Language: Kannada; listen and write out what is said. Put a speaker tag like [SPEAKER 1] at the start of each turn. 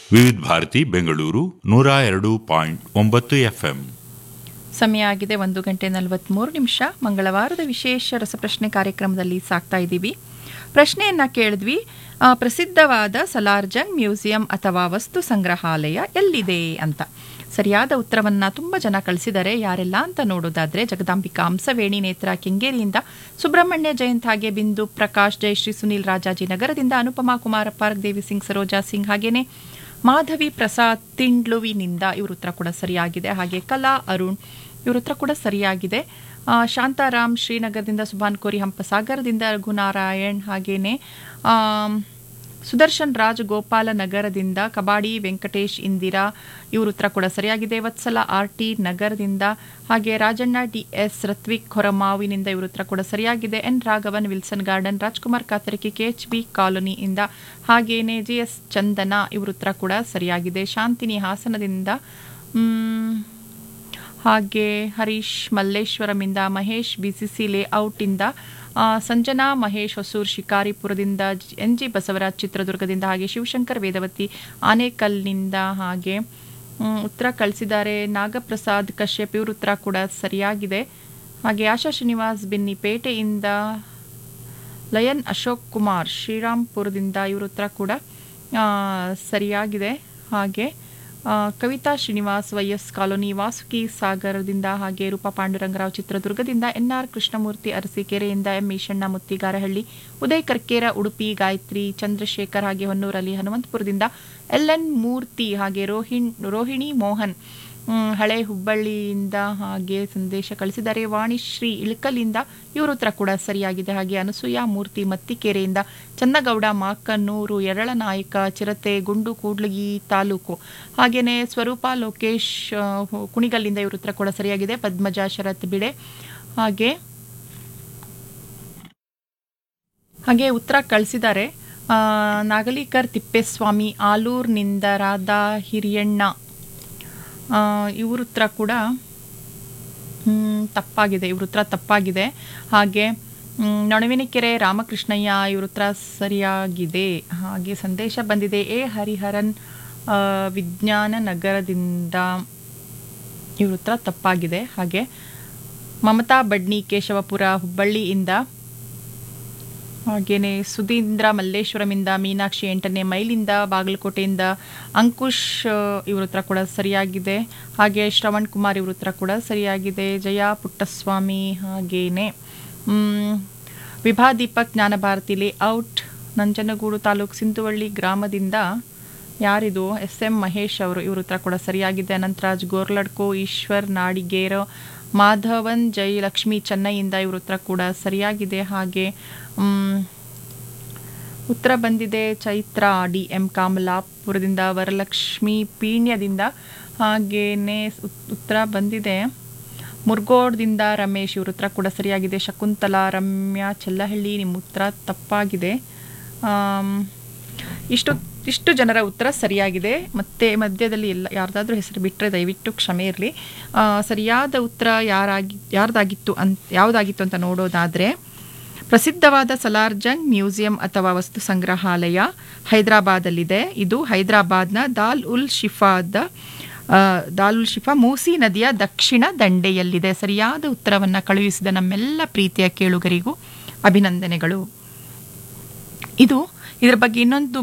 [SPEAKER 1] ವಿವಿಧ ಭಾರತಿ ಬೆಂಗಳೂರು ನೂರ ಎರಡು ಪಾಯಿಂಟ್ ಒಂಬತ್ತು ಎಫ್ಎಂ
[SPEAKER 2] ಸಮಯ ಆಗಿದೆ ಒಂದು ಗಂಟೆ ನಲವತ್ತ್ಮೂರು ನಿಮಿಷ ಮಂಗಳವಾರದ ವಿಶೇಷ ರಸಪ್ರಶ್ನೆ ಕಾರ್ಯಕ್ರಮದಲ್ಲಿ ಸಾಕ್ತಾ ಇದ್ದೀವಿ ಪ್ರಶ್ನೆಯನ್ನ ಕೇಳಿದ್ವಿ ಆ, ಪ್ರಸಿದ್ಧವಾದ ಸಲಾರ್ಜಂಗ್ ಮ್ಯೂಸಿಯಂ ಅಥವಾ ವಸ್ತು ಸಂಗ್ರಹಾಲಯ ಎಲ್ಲಿದೆ ಅಂತ ಸರಿಯಾದ ಉತ್ತರವನ್ನ ತುಂಬ ಜನ ಕಳಿಸಿದ್ದಾರೆ ಯಾರೆಲ್ಲ ಅಂತ ನೋಡೋದಾದ್ರೆ ಜಗದಾಂಬಿಕಾ ಹಂಸವೇಣಿ ನೇತ್ರ ಕೆಂಗೇರಿಯಿಂದ ಸುಬ್ರಹ್ಮಣ್ಯ ಜಯಂತ್ ಹಾಗೆ ಬಿಂದು ಪ್ರಕಾಶ್ ಜಯಶ್ರೀ ಸುನಿಲ್ ರಾಜಾಜಿನಗರದಿಂದ ಅನುಪಮಾ ಕುಮಾರ ಪಾರ್ಕ್ ದೇವಿ ಸಿಂಗ್ ಸರೋಜಾ ಸಿಂಗ್ ಹಾಗೇನೆ ಮಾಧವಿ ಪ್ರಸಾದ್ ತಿಂಡ್ಲುವಿನಿಂದ ಇವ್ರ ಉತ್ತರ ಕೂಡ ಸರಿಯಾಗಿದೆ ಹಾಗೆ ಕಲಾ ಅರುಣ್ ಇವ್ರ ಉತ್ತರ ಕೂಡ ಸರಿಯಾಗಿದೆ ಆ, ಶಾಂತಾರಾಮ್ ಶ್ರೀನಗರದಿಂದ ಸುಭಾನ್ ಕೋರಿ ಹಂಪಸಾಗರದಿಂದ ರಘುನಾರಾಯಣ್ ಹಾಗೇನೆ ಆಮ್, ಸುದರ್ಶನ್ ರಾಜ್ ಗೋಪಾಲ ನಗರದಿಂದ ಕಬಾಡಿ ವೆಂಕಟೇಶ್ ಇಂದಿರಾ ಇವ್ರ ಉತ್ತರ ಕೂಡ ಸರಿಯಾಗಿದೆ ವತ್ಸಲ ಆರ್ ಟಿ ನಗರದಿಂದ ಹಾಗೆ ರಾಜಣ್ಣ ಡಿ ಎಸ್ ರತ್ವಿಕ್ ಹೊರಮಾವಿನಿಂದ ಇವ್ರ ಉತ್ತರ ಕೂಡ ಸರಿಯಾಗಿದೆ N Raghavan Wilson garden Rajkumar Katarki K H B ಕಾಲೋನಿಯಿಂದ ಹಾಗೇನೆ ಜಿ ಎಸ್ ಚಂದನ ಇವ್ರ ಉತ್ತರ ಕೂಡ ಸರಿಯಾಗಿದೆ ಶಾಂತಿನಿ ಹಾಸನದಿಂದ ಮ್, ಹಾಗೆ ಹರೀಶ್ ಮಲ್ಲೇಶ್ವರಮಿಂದ ಮಹೇಶ್ ಬಿಸಿಸಿ ಲೇಔಟಿಂದ ಆ, ಸಂಜನಾ ಮಹೇಶ್ ಹೊಸೂರ್ ಶಿಕಾರಿಪುರದಿಂದ ಜ್- ಎನ್ ಜಿ ಬಸವರಾಜ್ ಚಿತ್ರದುರ್ಗದಿಂದ ಹಾಗೆ ಶಿವಶಂಕರ್ ವೇದವತಿ ಆನೇಕಲ್ನಿಂದ ಹಾಗೆ ಮ್, ಉತ್ತರ ಕಳಿಸಿದ್ದಾರೆ ನಾಗಪ್ರಸಾದ್ ಕಶ್ಯಪ್ ಇವ್ರ ಉತ್ತರ ಕೂಡ ಸರಿಯಾಗಿದೆ ಹಾಗೆ ಆಶಾ ಶ್ರೀನಿವಾಸ್ ಬಿನ್ನಿಪೇಟೆಯಿಂದ ಲಯನ್ ಅಶೋಕ್ ಕುಮಾರ್ ಶ್ರೀರಾಮ್ಪುರದಿಂದ ಇವ್ರ ಉತ್ತರ ಕೂಡ ಆ, ಸರಿಯಾಗಿದೆ ಹಾಗೆ ಆ, ಕವಿತಾ ಶ್ರೀನಿವಾಸ್ ವೈಎಸ್ ಕಾಲೋನಿ ವಾಸುಕಿ ಸಾಗರದಿಂದ ಹಾಗೆ ರೂಪಾ ಪಾಂಡುರಂಗರಾವ್ ಚಿತ್ರದುರ್ಗದಿಂದ ಎನ್ ಆರ್ ಕೃಷ್ಣಮೂರ್ತಿ ಅರಸೀಕೆರೆಯಿಂದ ಎಂ ಈಶಣ್ಣ ಮುತ್ತಿಗಾರಹಳ್ಳಿ ಉದಯ್ ಕರ್ಕೇರ ಉಡುಪಿ ಗಾಯತ್ರಿ ಚಂದ್ರಶೇಖರ್ ಹಾಗೆ ಹೊನ್ನೂರಲ್ಲಿ ಹನುಮಂತಪುರದಿಂದ ಎಲ್ ಎನ್ ಮೂರ್ತಿ ಹಾಗೆ ರೋಹಿಣ್ ರೋಹಿಣಿ ಮೋಹನ್ ಮ್, ಹಳೆ ಹುಬ್ಬಳ್ಳಿಯಿಂದ ಹಾಗೆ ಸಂದೇಶ ಕಳಿಸಿದ್ದಾರೆ ವಾಣಿಶ್ರೀ ಇಳಕಲಿಂದ ಇವ್ರ ಉತ್ತರ ಕೂಡ ಸರಿಯಾಗಿದೆ ಹಾಗೆ ಅನಸೂಯ ಮೂರ್ತಿ ಮತ್ತಿಕೆರೆಯಿಂದ ಚನ್ನಗೌಡ ಮಾಕನ್ನೂರು ಯರಳನಾಯಕ ಚಿರತೆ ಗುಂಡು ಕೂಡ್ಲಗಿ ತಾಲೂಕು ಹಾಗೇನೆ ಸ್ವರೂಪ ಲೋಕೇಶ್ ಆ, ಹು- ಕುಣಿಗಲ್ಲಿಂದ ಇವ್ರ ಉತ್ತರ ಕೂಡ ಸರಿಯಾಗಿದೆ ಪದ್ಮಜಾ ಶರತ್ ಬಿಡೆ ಹಾಗೆ ಹಾಗೆ ಉತ್ತರ ಕಳಿಸಿದ್ದಾರೆ ಆ, ನಾಗಲೀಕರ್ ತಿಪ್ಪೇಸ್ವಾಮಿ ಆಲೂರ್ನಿಂದ ರಾಧಾ ಹಿರಿಯಣ್ಣ ಆ, ಇವ್ರ ಉತ್ತರ ಕೂಡ ಮ್, ತಪ್ಪಾಗಿದೆ ಇವ್ರ ಉತ್ತರ ತಪ್ಪಾಗಿದೆ ಹಾಗೆ ಮ್, ನೊಣವಿನಕೆರೆ ರಾಮಕೃಷ್ಣಯ್ಯ ಇವ್ರ ಉತ್ತರ ಸರಿಯಾಗಿದೆ ಹಾಗೆ ಸಂದೇಶ ಬಂದಿದೆ ಎ ಹರಿಹರನ್ ಆ, ವಿಜ್ಞಾನ ನಗರದಿಂದ ಇವ್ರ ಉತ್ತರ ತಪ್ಪಾಗಿದೆ ಹಾಗೆ ಮಮತಾ ಬಡ್ನಿ ಕೇಶವಪುರ ಹುಬ್ಬಳ್ಳಿಯಿಂದ ಹಾಗೇನೆ ಸುಧೀಂದ್ರ ಮಲ್ಲೇಶ್ವರಮಿಂದ ಮೀನಾಕ್ಷಿ ಎಂಟನೇ ಮೈಲಿಂದ ಬಾಗಲಕೋಟೆಯಿಂದ ಅಂಕುಶ್ ಆ, ಇವ್ರ ಉತ್ತರ ಕೂಡ ಸರಿಯಾಗಿದೆ ಹಾಗೆ ಶ್ರವಣ್ ಕುಮಾರ್ ಇವ್ರ ಉತ್ತರ ಕೂಡ ಸರಿಯಾಗಿದೆ ಜಯ ಪುಟ್ಟಸ್ವಾಮಿ ಹಾಗೇನೆ ಮ್, ವಿಭಾ ದೀಪಕ್ ಜ್ಞಾನಭಾರತಿ ಲೇಔಟ್ ನಂಜನಗೂಡು ತಾಲೂಕು ಸಿಂಧುವಳ್ಳಿ ಗ್ರಾಮದಿಂದ ಯಾರಿದು ಎಸ್ ಎಂ ಮಹೇಶ್ ಅವರು ಇವ್ರ ಉತ್ತರ ಕೂಡ ಸರಿಯಾಗಿದೆ ಅನಂತರಾಜ್ ಗೋರ್ಲಡ್ಕೋ ಈಶ್ವರ್ ನಾಡಿಗೇರ ಮಾಧವನ್ ಜೈ ಲಕ್ಷ್ಮಿ ಚೆನ್ನೈಯಿಂದ ಇವ್ರ ಉತ್ತರ ಕೂಡ ಸರಿಯಾಗಿದೆ ಹಾಗೆ ಮ್, ಉತ್ತರ ಬಂದಿದೆ ಚೈತ್ರ ಡಿ ಎಂ ಕಾಮಲಾಪುರದಿಂದ ವರಲಕ್ಷ್ಮಿ ಪೀಣ್ಯದಿಂದ ಹಾಗೇನೆ ಉತ್- ಉತ್ತರ ಬಂದಿದೆ ಮುರ್ಗೋಡ್ದಿಂದ ರಮೇಶ್ ಇವ್ರ ಉತ್ತರ ಕೂಡ ಸರಿಯಾಗಿದೆ ಶಕುಂತಲಾ ರಮ್ಯಾ ಚೆಲ್ಲಹಳ್ಳಿ ನಿಮ್ಮ ಉತ್ತರ ತಪ್ಪಾಗಿದೆ ಆಮ್, ಇಷ್ಟು ಇಷ್ಟು ಜನರ ಉತ್ತರ ಸರಿಯಾಗಿದೆ ಮತ್ತೆ ಮಧ್ಯದಲ್ಲಿ ಎಲ್ಲ ಯಾರ್ದಾದ್ರೂ ಹೆಸರು ಬಿಟ್ಟರೆ ದಯವಿಟ್ಟು ಕ್ಷಮೆ ಇರಲಿ ಸರಿಯಾದ ಉತ್ತರ ಯಾರಾಗಿ ಯಾರ್ದಾಗಿತ್ತು ಅಂತ ಯಾವುದಾಗಿತ್ತು ಅಂತ ನೋಡೋದಾದರೆ ಪ್ರಸಿದ್ಧವಾದ ಸಲಾರ್ಜಂಗ್ ಮ್ಯೂಸಿಯಂ ಅಥವಾ ವಸ್ತು ಸಂಗ್ರಹಾಲಯ ಹೈದರಾಬಾದಲ್ಲಿದೆ ಇದು ಹೈದರಾಬಾದ್ನ ದಾಲ್ ಉಲ್ ಶಿಫಾದ ಆ, ದಾಲ್ ಉಲ್ ಶಿಫಾ ಮೂಸಿ ನದಿಯ ದಕ್ಷಿಣ ದಂಡೆಯಲ್ಲಿದೆ ಸರಿಯಾದ ಉತ್ತರವನ್ನು ಕಳುಹಿಸಿದ ನಮ್ಮೆಲ್ಲ ಪ್ರೀತಿಯ ಕೇಳುಗರಿಗೂ ಅಭಿನಂದನೆಗಳು ಇದು ಇದರ ಬಗ್ಗೆ ಇನ್ನೊಂದು